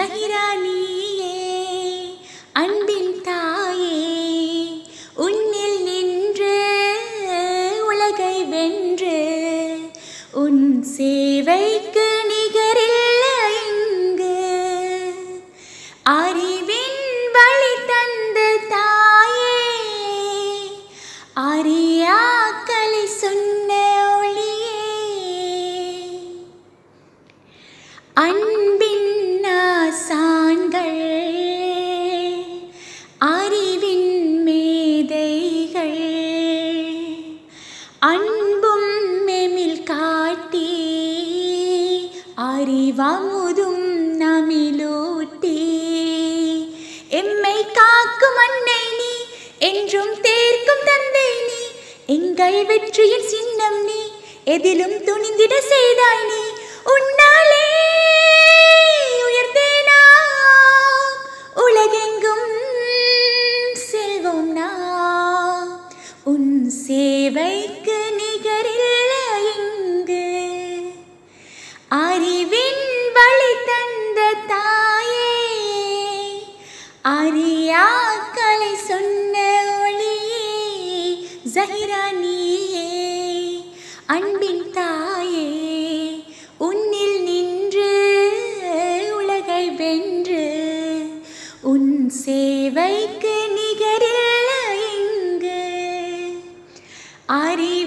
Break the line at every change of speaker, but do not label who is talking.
ஜஹிரா நீயே அன்பின் தாயே உன்னில் நின்று உலகை வென்று உன் சேவைக்கு நிகரில்லை இங்கு அறிவின் வழி தந்த தாயே அறியாக்கலை சொன்ன ஒளியே அன்பின் ஆசான்கள் அறிவின் மேதைகள் அன்பும் மெமில் காட்டி அறிவமுதும் நமிலூட்டி எம்மை காக்கும் அன்னை நீ என்றும் தேர்க்கும் தந்தை நீ எங்கள் வெற்றியின் சின்னம் நீ எதிலும் துணிந்திட செய்தாய் நீ உன்னாலே உயர்ந்தேனா உலகெங்கும் செல்வோம் நாம் உன் சேவைக்கு நிகரில்லை இங்கு அறிவின் வழி தந்த தாயே அறியாக்கலை சொன்ன ஒளியே ஜஹிரா நீயே அன்பின் தாயே உன்னில் நின்று உலகை வென்று உன் சேவைக்கு நிகரில்லை இங்கு அறி